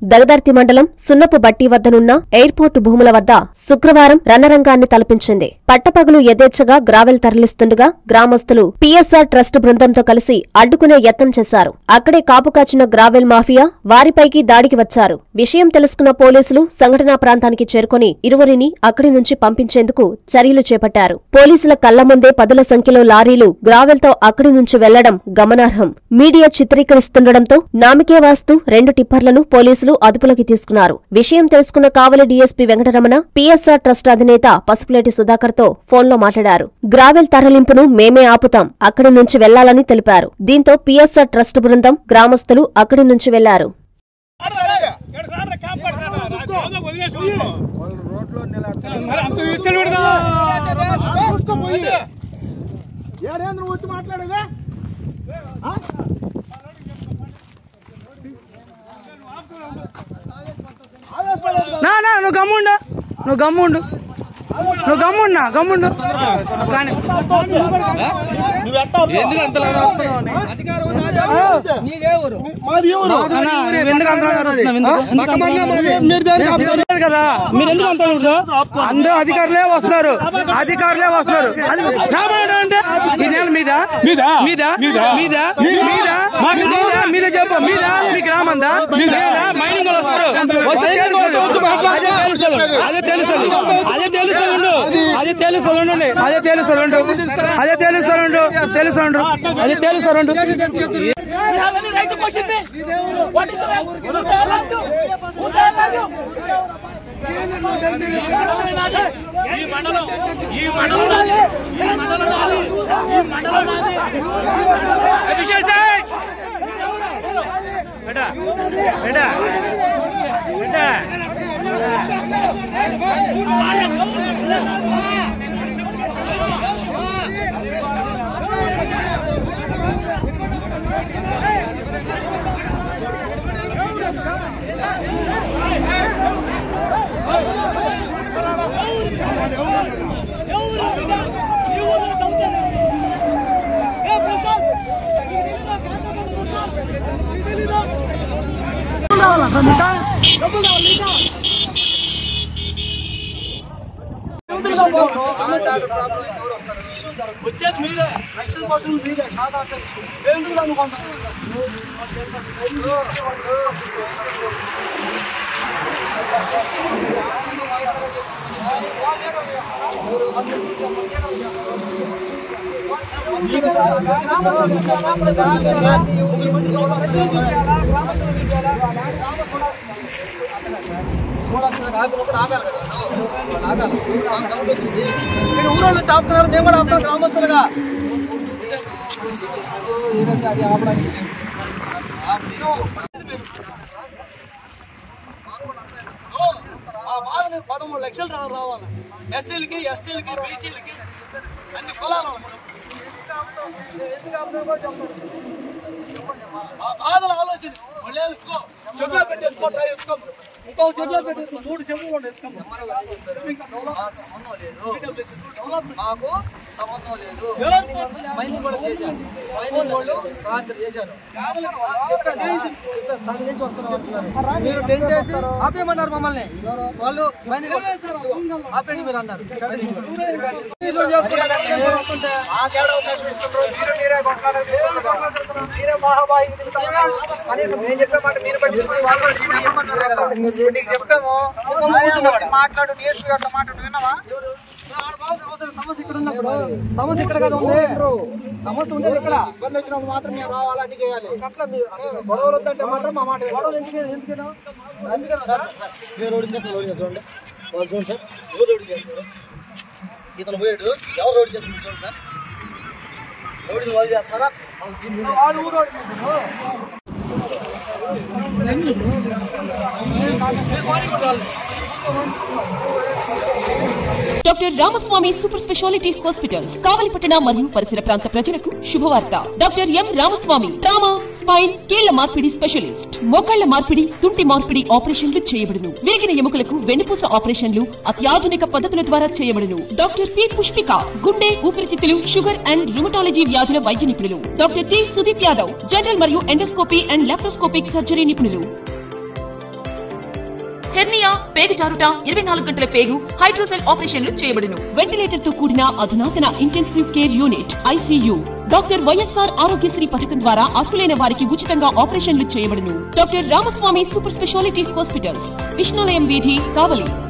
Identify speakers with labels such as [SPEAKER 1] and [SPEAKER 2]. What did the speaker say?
[SPEAKER 1] దగదర్తి మండలం సున్నపు బట్టి వద్దనున్న ఎయిర్పోర్టు భూముల వద్ద శుక్రవారం రణరంగాన్ని తలపించింది పట్టపగలు యథేచ్ఛగా గ్రావెల్ తరలిస్తుండగా గ్రామస్తులు పీఎస్ఆర్ ట్రస్ట్ బృందంతో కలిసి అడ్డుకునే యత్నం చేశారు అక్కడే కాపు కాచిన గ్రావెల్ మాఫియా వారిపైకి దాడికి వచ్చారు విషయం తెలుసుకున్న పోలీసులు సంఘటనా ప్రాంతానికి చేరుకొని ఇరువురిని అక్కడి నుంచి పంపించేందుకు చర్యలు చేపట్టారు పోలీసుల కళ్ల ముందే పదుల సంఖ్యలో లారీలు గ్రావెల్తో అక్కడి నుంచి వెళ్లడం గమనార్హం మీడియా చిత్రీకరిస్తుండటంతో నామికే వాస్తు రెండు టిప్పర్లను పోలీసులు అదుపులోకి తీసుకున్నారు విషయం తెలుసుకున్న Kavali DSP Venkataramana PSR trust అధినేత పసుపులేటి సుధాకర్ తో ఫోన్లో మాట్లాడారు గ్రావెల్ తరలింపును మేమే ఆపుతాం అక్కడి నుంచి వెళ్లాలని తెలిపారు దీంతో పీఎస్ఆర్ ట్రస్ట్ బృందం గ్రామస్తులు అక్కడి నుంచి వెళ్లారు
[SPEAKER 2] ఏడేంద్ర వచ్చి మాట్లాడేదా
[SPEAKER 3] నా నా నువ్వు గమ్ముండు నువ్వు గమ్ముండు నువ్వు గమ్మున్నా గమ్ముండు కానీ
[SPEAKER 4] ఎందుకు అంత
[SPEAKER 2] మాది ఎవరు
[SPEAKER 3] అన్నా, నువ్వు ఎందుకు అంత అరుస్తున్నావు? ఎందుకు? ఎందుకు అంత అరుస్తున్నావు?
[SPEAKER 2] మీరు దేనికి ఆపుతారు?
[SPEAKER 3] లేదు కదా మీరు ఎందుకు అంత అరుస్తున్నావు? అందరూ అధికారులే వస్తారు అధికారులే వస్తారు అది రాబోయడం అంటే ఈ నెల మీద మీద మీద మీద మీద మీద మీద మీద చెప్పు మీద మీ గ్రామందా మీద మైనింగ్ వాళ్ళు వస్తారు వస్తే తెలుస్తుంది. అదే తెలుస్తుంది అదే తెలుస్తుంది అదే తెలుస్తుంది అదే తెలుస్తుంది అదే తెలుస్తుంది అదే తెలుస్తుంది తెలుస్తుంది అదే తెలుస్తుంది
[SPEAKER 4] ఊరోళ్ళు చాపుతున్నారు మేము కూడా ఆపుతాం గ్రామస్తులుగా ఏదంటే అది ఆపడానికి ఆ బాధని పదమూడు లక్షలు రా రావాలి ఎస్సీలకి ఎస్టీలకి బీసీలకి అన్ని కులాలు ఎందుకు ఆపుతారు కూడా చెప్తారు ఆ బాధలు ఆలోచన మళ్ళీ ఎత్తుకో చెప్పులో పెట్టి ఎత్తుకో ట్రై ఎత్తుకో ఇంకో చెప్పులో పెట్టి ఎత్తుకో మూడు చెప్పులు కూడా ఎత్తుకో మాకు సంబంధం లేదు మైనింగ్ కూడా చేశాను మైనింగ్ వాళ్ళు సాయంత్రం చేశాను చెప్పాను చెప్పాను తన నుంచి వస్తున్నాం అంటున్నారు మీరు టెంట్ వేసి ఆపేయమన్నారు మమ్మల్ని వాళ్ళు మైనింగ్ వాళ్ళు ఆపేయండి మీరు అన్నారు మైనింగ్ చేసుకుంటే కనీసం నేను చెప్పే మాట మీరు పట్టించుకుని నీకు చెప్పాము
[SPEAKER 5] మాట్లాడు డిఎస్పీ గారితో మాట్లాడు విన్నావా
[SPEAKER 4] సమస్య ఇక్కడ ఉన్నప్పుడు సమస్య ఇక్కడ కదా ఉంది సమస్య ఉండేది ఇక్కడ
[SPEAKER 5] ఇబ్బంది వచ్చినప్పుడు మాత్రం మేము రావాలి అన్ని చేయాలి
[SPEAKER 4] అట్లా మీరు గొడవలు వద్దంటే మాత్రం మా మాట గొడవలు ఎందుకు ఎందుకు అందుకనా సార్
[SPEAKER 6] మీరు రోడ్డు చేస్తారు రోడ్డు చేస్తారు చూడండి వాళ్ళు చూడండి సార్ ఎవరు రోడ్డు చేస్తారు ఇతను పోయాడు ఎవరు రోడ్డు చేస్తున్నారు చూడండి సార్ రోడ్డు వాళ్ళు చేస్తారా వాళ్ళకి దీని మీద
[SPEAKER 4] వాడు ఊరోడు
[SPEAKER 7] doctor Ramaswamy super speciality hospitals కావలిపట్టణ మరియు పరిసర ప్రాంత ప్రజలకు శుభవార్త doctor M Ramaswamy trauma spine కీళ్ల మార్పిడి స్పెషలిస్ట్ మోకాళ్ల మార్పిడి తుంటి మార్పిడి ఆపరేషన్లు చేయబడును విరిగిన ఎముకలకు వెన్నుపూస ఆపరేషన్లు అత్యాధునిక పద్ధతుల ద్వారా చేయబడును డాక్టర్ పి పుష్పిక గుండె ఊపిరితిత్తులు షుగర్ అండ్ రుమటాలజీ వ్యాధుల వైద్య నిపుణులు doctor T Sudeep Yadav general మరియు ఎండోస్కోపీ అండ్ లాప్రోస్కోపిక్ సర్జరీ నిపుణులు పేగు జారుట ఇరవై నాలుగు గంటల పేగు హైడ్రోసెల్ ఆపరేషన్లు చేయబడును వెంటిలేటర్ తో కూడిన అధునాతన intensive care unit ICU doctor YSR Arogyasri పథకం ద్వారా అర్హులైన వారికి ఉచితంగా ఆపరేషన్లు చేయబడును doctor Ramaswamy super speciality hospitals Vishnulayam వీధి కావలి